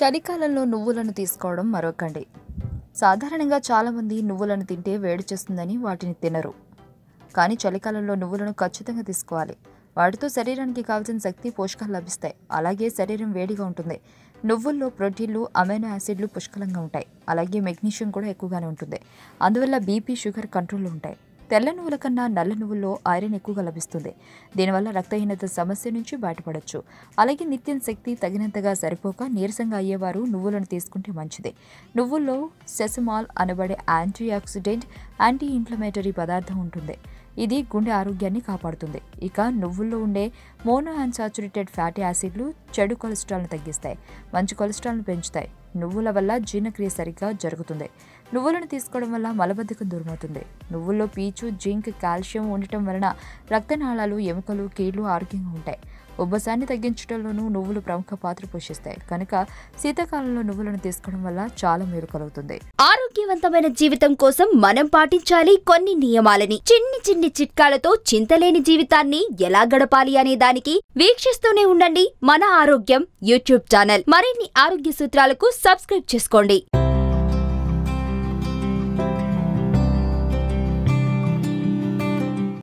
చలికాలంలో నువ్వులను తీసుకోవడం మరొకండి సాధారణంగా చాలామంది నువ్వులను తింటే వేడి చేస్తుందని వాటిని తినరు కానీ చలికాలంలో నువ్వులను ఖచ్చితంగా తీసుకోవాలి వాటితో శరీరానికి కావాల్సిన శక్తి పోషకాలు లభిస్తాయి అలాగే శరీరం వేడిగా ఉంటుంది నువ్వుల్లో ప్రోటీన్లు అమైనో యాసిడ్లు పుష్కలంగా ఉంటాయి అలాగే మెగ్నీషియం కూడా ఎక్కువగానే ఉంటుంది అందువల్ల బీపీ షుగర్ కంట్రోల్లో ఉంటాయి తెల్ల నువ్వుల కన్నా నల్ల నువ్వుల్లో ఐరన్ ఎక్కువగా లభిస్తుంది దీనివల్ల రక్తహీనత సమస్య నుంచి బయటపడొచ్చు అలాగే నిత్యం శక్తి తగినంతగా సరిపోక నీరసంగా అయ్యేవారు నువ్వులను తీసుకుంటే మంచిది నువ్వుల్లో సెసమాల్ అనబడే యాంటీ ఆక్సిడెంట్ యాంటీ ఇన్ఫ్లమేటరీ పదార్థం ఉంటుంది ఇది గుండె ఆరోగ్యాన్ని కాపాడుతుంది ఇక నువ్వుల్లో ఉండే మోనో అన్సాచురేటెడ్ ఫ్యాటీ యాసిడ్లు చెడు కొలెస్ట్రాల్ను తగ్గిస్తాయి మంచి కొలెస్ట్రాల్ను పెంచుతాయి నువ్వుల వల్ల జీర్ణక్రియ సరిగ్గా జరుగుతుంది నువ్వులను తీసుకోవడం వల్ల మలబద్ధకం దూరమవుతుంది నువ్వుల్లో పీచు జింక్ కాల్షియం ఉండటం వలన రక్తనాళాలు ఎముకలు కీళ్లు ఆరోగ్యంగా ఉంటాయి ఉబ్బసాన్ని తగ్గించడంలోనూ నువ్వులు ప్రముఖ పాత్ర పోషిస్తాయి కనుక శీతాకాలంలో నువ్వులను తీసుకోవడం వల్ల చాలా మేలు కలుగుతుంది ఆరోగ్యవంతమైన జీవితం కోసం మనం పాటించాలి కొన్ని నియమాలని చిన్ని చిన్ని చిట్కాలతో చింతలేని జీవితాన్ని ఎలా గడపాలి అనే దానికి వీక్షిస్తూనే ఉండండి మన ఆరోగ్యం యూట్యూబ్ ఛానల్ మరిన్ని ఆరోగ్య సూత్రాలకు సబ్స్క్రైబ్ చేసుకోండి